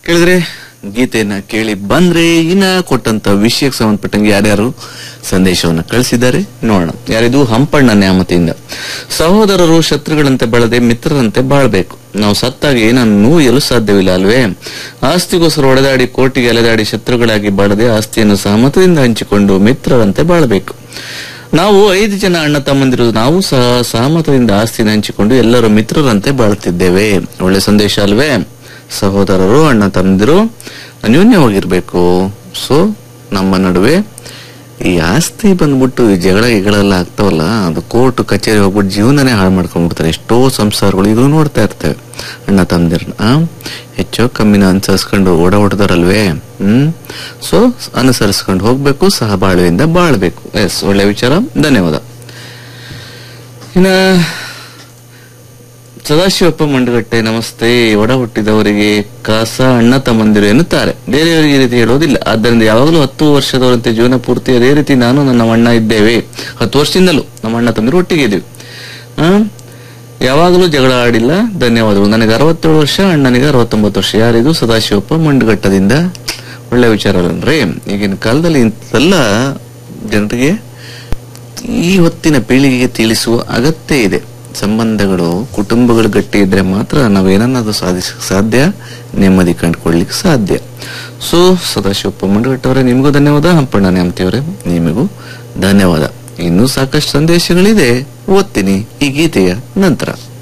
ಕೇಳಿದ್ರೆ ಗೀತೆಯನ್ನ ಕೇಳಿ ಬಂದ್ರೆ ಇನ್ನ ಕೊಟ್ಟಂತ ವಿಷಯಕ್ಕೆ ಸಂಬಂಧಪಟ್ಟಂಗೆ ಯಾರ್ಯಾರು ಸಂದೇಶವನ್ನ ಕಳಿಸಿದ್ದಾರೆ ನೋಡೋಣ ಯಾರಿದು ಹಂಪಣ್ಣ ನ್ಯಾಮತಿಯಿಂದ ಸಹೋದರರು ಶತ್ರುಗಳಂತೆ ಬೆಳೆದೆ ಮಿತ್ರರಂತೆ ಬಾಳ್ಬೇಕು ನಾವು ಸತ್ತಾಗ ಏನನ್ನೂ ಎಲ್ಲೂ ಸಾಧ್ಯವಿಲ್ಲ ಅಲ್ವೇ ಆಸ್ತಿಗೋಸ್ಕರ ಹೊಡೆದಾಡಿ ಕೋರ್ಟಿಗೆ ಅಲೆದಾಡಿ ಶತ್ರುಗಳಾಗಿ ಬಾಳದೆ ಆಸ್ತಿಯನ್ನು ಸಹಮತದಿಂದ ಹಂಚಿಕೊಂಡು ಮಿತ್ರರಂತೆ ಬಾಳ್ಬೇಕು ನಾವು ಐದು ಜನ ಅಣ್ಣ ತಮ್ಮಂದಿರು ನಾವು ಸಹ ಸಹಮತದಿಂದ ಆಸ್ತಿನ ಹಂಚಿಕೊಂಡು ಎಲ್ಲರೂ ಮಿತ್ರರಂತೆ ಬಾಳುತ್ತಿದ್ದೇವೆ ಒಳ್ಳೆ ಸಂದೇಶ ಅಲ್ವೇ ಸಹೋದರರು ಅಣ್ಣ ತಮ್ಮಂದಿರು ಅನ್ಯೋನ್ಯವಾಗಿರ್ಬೇಕು ಸೊ ನಮ್ಮ ನಡುವೆ ಈ ಆಸ್ತಿ ಬಂದ್ಬಿಟ್ಟು ಈ ಜಗಳ ಗಿಗಳೆಲ್ಲ ಆಗ್ತಾವಲ್ಲ ಅದು ಕೋರ್ಟ್ ಕಚೇರಿ ಹೋಗ್ಬಿಟ್ಟು ಜೀವನನೇ ಹಾಳು ಮಾಡ್ಕೊಂಡ್ಬಿಡ್ತಾರೆ ಎಷ್ಟೋ ಸಂಸಾರಗಳು ಇದು ನೋಡ್ತಾ ಇರ್ತೇವೆ ಅಣ್ಣ ತಮ್ಮದಿರನ್ನ ಹೆಚ್ಚೋ ಕಮ್ಮಿನ ಅನುಸರಿಸ್ಕೊಂಡು ಓಡ ಹೊಡೆದಾರಲ್ವೇ ಹ್ಮ್ ಸೊ ಅನುಸರಿಸ್ಕೊಂಡು ಹೋಗ್ಬೇಕು ಸಹಬಾಳ್ವೆಯಿಂದ ಬಾಳ್ಬೇಕು ಎಸ್ ಒಳ್ಳೆ ವಿಚಾರ ಧನ್ಯವಾದ ಇನ್ನ ಸದಾಶಿವಪ್ಪ ಮಂಡಗಟ್ಟೆ ನಮಸ್ತೆ ಒಡ ಹುಟ್ಟಿದವರಿಗೆ ಕಾಸ ಅಣ್ಣ ತಮ್ಮಂದಿರು ಎನ್ನುತ್ತಾರೆ ಬೇರೆಯವರಿಗೆ ಈ ರೀತಿ ಹೇಳೋದಿಲ್ಲ ಆದ್ದರಿಂದ ಯಾವಾಗಲೂ ಹತ್ತು ವರ್ಷದವರಂತೆ ಜೀವನ ಪೂರ್ತಿ ಅದೇ ರೀತಿ ನಾನು ನನ್ನ ಅಣ್ಣ ಇದ್ದೇವೆ ಹತ್ತು ವರ್ಷದಿಂದಲೂ ನಮ್ಮ ಅಣ್ಣ ತಮ್ಮಂದಿರು ಒಟ್ಟಿಗೆ ಇದ್ದೀವಿ ಆ? ಯಾವಾಗಲೂ ಜಗಳ ಆಡಿಲ್ಲ ಧನ್ಯವಾದಗಳು ನನಗೆ ಅರವತ್ತೇಳು ವರ್ಷ ಅಣ್ಣನಿಗೆ ಅರವತ್ತೊಂಬತ್ತು ವರ್ಷ ಯಾರಿದು ಸದಾಶಿವಪ್ಪ ಮಂಡಗಟ್ಟದಿಂದ ಒಳ್ಳೆ ವಿಚಾರ ಅಲ್ಲನ್ರಿ ಈಗಿನ ಕಾಲದಲ್ಲಿ ಇಂಥೆಲ್ಲ ಜನರಿಗೆ ಈ ಹೊತ್ತಿನ ಪೀಳಿಗೆಗೆ ತಿಳಿಸುವ ಅಗತ್ಯ ಇದೆ ಸಂಬಂಧಗಳು ಕುಟುಂಬಗಳು ಗಟ್ಟಿ ಇದ್ರೆ ಮಾತ್ರ ನಾವೇನನ್ನದು ಸಾಧಿಸ ಸಾಧ್ಯ ನೆಮ್ಮದಿ ಕಂಡುಕೊಳ್ಳಿಕ್ಕೆ ಸಾಧ್ಯ ಸೊ ಸದಾಶಿವಪ್ಪ ಮಂಡಗಟ್ಟವರೇ ನಿಮಗೂ ಧನ್ಯವಾದ ಹಂಪಣ್ಣ ನ್ಯಾಮತಿಯವರೇ ನಿಮಗೂ ಧನ್ಯವಾದ ಇನ್ನೂ ಸಾಕಷ್ಟು ಸಂದೇಶಗಳಿದೆ ಓದ್ತೀನಿ ಈ ಗೀತೆಯ ನಂತರ